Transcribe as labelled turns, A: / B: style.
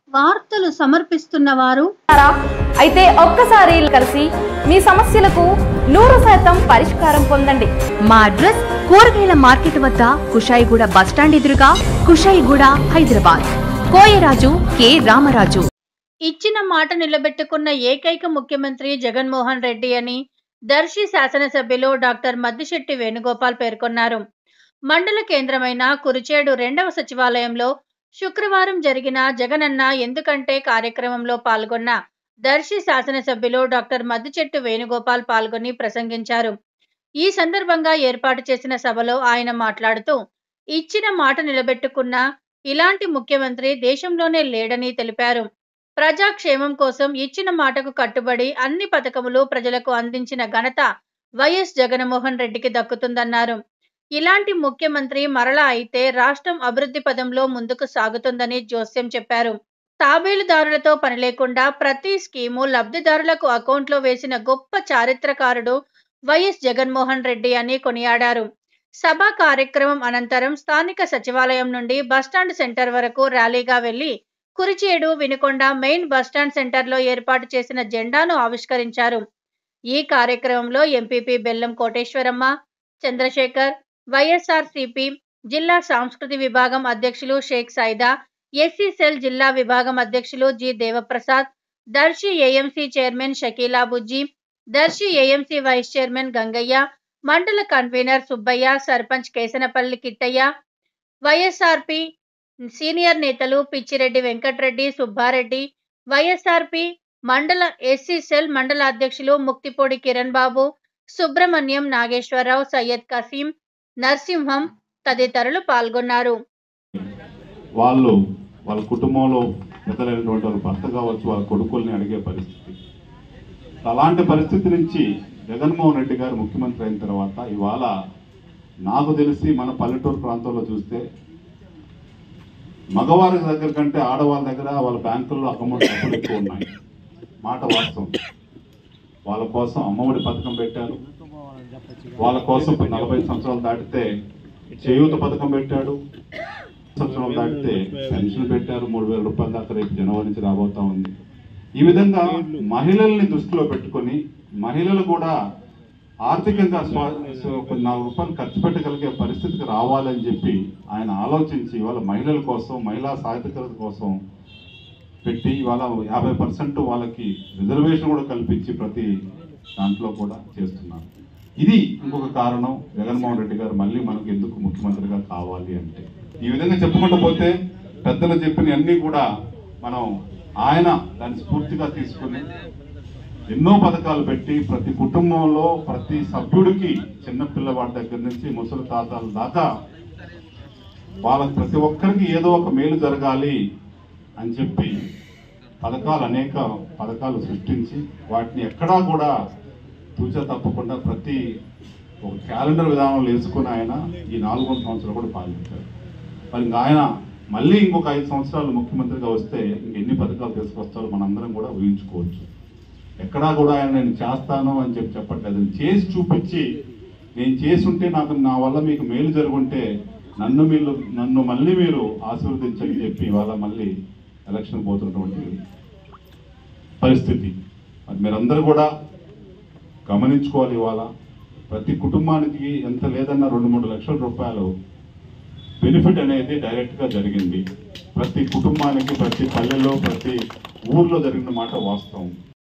A: వార్తలు సమర్పిస్తున్న వారు
B: ఉన్నారా? అయితే ఒక్కసారి కలిసి మీ సమస్యలకు నూరు శాతం పరిష్కారం పొందండి
C: మా అడ్రస్ కూరగాయల మార్కెట్ వద్ద కుషాయిగూడ బస్టాండ్ ఎదురుగా కుషాయిగూడ హైదరాబాద్ కోయరాజు కె రామరాజు
A: ఇచ్చిన మాట నిలబెట్టుకున్న ఏకైక ముఖ్యమంత్రి జగన్మోహన్ రెడ్డి అని దర్శి శాసనసభ్యులు డాక్టర్ మద్దిశెట్టి వేణుగోపాల్ పేర్కొన్నారు మండల కేంద్రమైన కురిచేడు రెండవ సచివాలయంలో శుక్రవారం జరిగిన జగనన్న ఎందుకంటే కార్యక్రమంలో పాల్గొన్న దర్శి శాసనసభ్యులు డాక్టర్ మద్దిచెట్టు వేణుగోపాల్ పాల్గొని ప్రసంగించారు ఈ సందర్భంగా ఏర్పాటు చేసిన సభలో ఆయన మాట్లాడుతూ ఇచ్చిన మాట నిలబెట్టుకున్న ఇలాంటి ముఖ్యమంత్రి దేశంలోనే లేడని తెలిపారు ప్రజాక్షేమం కోసం ఇచ్చిన మాటకు కట్టుబడి అన్ని పథకములు ప్రజలకు అందించిన ఘనత వైఎస్ జగన్మోహన్ రెడ్డికి దక్కుతుందన్నారు ఇలాంటి ముఖ్యమంత్రి మరలా అయితే రాష్ట్రం అభివృద్ధి పదంలో ముందుకు సాగుతుందని జోస్యం చెప్పారు తాబేలుదారులతో పని లేకుండా ప్రతి స్కీము లబ్ధిదారులకు అకౌంట్లో వేసిన గొప్ప చారిత్రకారుడు వైఎస్ జగన్మోహన్ రెడ్డి అని కొనియాడారు సభా కార్యక్రమం అనంతరం స్థానిక సచివాలయం నుండి బస్టాండ్ సెంటర్ వరకు ర్యాలీగా వెళ్లి కురిచేడు వినుకొండ మెయిన్ బస్టాండ్ సెంటర్లో ఏర్పాటు చేసిన జెండాను ఆవిష్కరించారు ఈ కార్యక్రమంలో ఎంపీపీ బెల్లం కోటేశ్వరమ్మ చంద్రశేఖర్ వైఎస్ఆర్సీపీ జిల్లా సాంస్కృతి విభాగం అధ్యక్షులు షేక్ సైదా ఎస్సీ సెల్ జిల్లా విభాగం అధ్యక్షులు G Devaprasad Darsi AMC chairman Shakeela Bujji Darsi AMC vice chairman Gangaiah మండల convener Subbaiah sarpanch Kesanapalli Kittaiah YSRP senior నేతలు పిచ్చిరెడ్డి వెంకటరెడ్డి సుబ్బారెడ్డి వైఎస్ఆర్పి మండల ఎస్సీ సెల్ మండల అధ్యక్షులు ముక్తిపూడి కిరణ్ బాబు సుబ్రహ్మణ్యం నాగేశ్వరరావు సయ్యద్ కసీం నరసింహం తదితరులు పాల్గొన్నారు
D: వాళ్ళు వాళ్ళ కుటుంబంలో పెద్దలైనటువంటి వాళ్ళ భర్త కావచ్చు వాళ్ళ కొడుకుల్ని అడిగే పరిస్థితి అలాంటి పరిస్థితి నుంచి జగన్మోహన్ రెడ్డి గారు ముఖ్యమంత్రి అయిన తర్వాత ఇవాళ నాకు తెలిసి మన పల్లెటూరు ప్రాంతంలో చూస్తే మగవారి దగ్గర కంటే ఆడవాళ్ళ దగ్గర వాళ్ళ బ్యాంకుల్లో అకౌంట్ డబ్బులు ఎక్కువ ఉన్నాయి మాట వాస్తవం వాళ్ళ కోసం అమ్మఒడి పథకం పెట్టారు వాళ్ళ కోసం నలభై సంవత్సరాలు దాటితే చేయూత పథకం పెట్టాడు సంవత్సరం దాటితే పెన్షన్ పెట్టారు మూడు వేల రూపాయల దాకా రేపు జనవరి నుంచి రాబోతా ఉంది ఈ విధంగా మహిళల్ని దృష్టిలో పెట్టుకొని మహిళలు కూడా ఆర్థికంగా స్వా- స్వ- కొన్ని నాలుగు రూపాయలు ఖర్చు పెట్టగలిగే పరిస్థితికి రావాలని చెప్పి ఆయన ఆలోచించి ఇవాళ మహిళల కోసం మహిళా సాధికారత కోసం పెట్టి ఇవాళ యాభై పర్సెంట్ వాళ్ళకి రిజర్వేషన్ కూడా కల్పించి ప్రతి దాంట్లో కూడా చేస్తున్నారు ఇది ఇంకొక కారణం జగన్మోహన్ రెడ్డి గారు మళ్ళీ మనకు ఎందుకు ముఖ్యమంత్రిగా కావాలి అంటే ఈ విధంగా చెప్పుకుంటూ పోతే పెద్దలు చెప్పిన అన్ని కూడా మనం ఆయన దాన్ని స్ఫూర్తిగా తీసుకుని ఎన్నో పథకాలు పెట్టి ప్రతి కుటుంబంలో ప్రతి సభ్యుడికి చిన్న పిల్లవాడి దగ్గర నుంచి ముసలి తాతల దాకా వాళ్ళకి ప్రతి ఒక్కరికి ఏదో ఒక మేలు జరగాలి అని చెప్పి పథకాలు అనేక పథకాలు సృష్టించి వాటిని ఎక్కడా కూడా తూచా తప్పకుండా ప్రతి ఒక క్యాలెండర్ విధానంలో వేసుకుని ఆయన ఈ నాలుగు సంవత్సరాలు కూడా పాలించారు మరి ఇంకా ఆయన మళ్ళీ ఇంకొక ఐదు సంవత్సరాలు ముఖ్యమంత్రిగా వస్తే ఇంకెన్ని పథకాలు తీసుకొస్తారో మనందరం కూడా ఊహించుకోవచ్చు ఎక్కడా కూడా ఆయన నేను చేస్తాను అని చెప్పి చెప్పట్లేదు ఆయన చేసి చూపించి నేను చేసి ఉంటే నాకు నా వల్ల మీకు మేలు జరుగుంటే నన్ను మీరు నన్ను మళ్ళీ మీరు ఆశీర్వదించని చెప్పి ఇవాళ మళ్ళీ ఎలక్షన్ పోతున్నటువంటి పరిస్థితి మరి మీరందరూ కూడా గమనించుకోవాలి ఇవాళ ప్రతి కుటుంబానికి ఎంత లేదన్నా రెండు మూడు లక్షల రూపాయలు బెనిఫిట్ అనేది డైరెక్ట్ గా జరిగింది ప్రతి కుటుంబానికి ప్రతి పల్లెలో ప్రతి ఊర్లో జరిగిన మాట వాస్తవం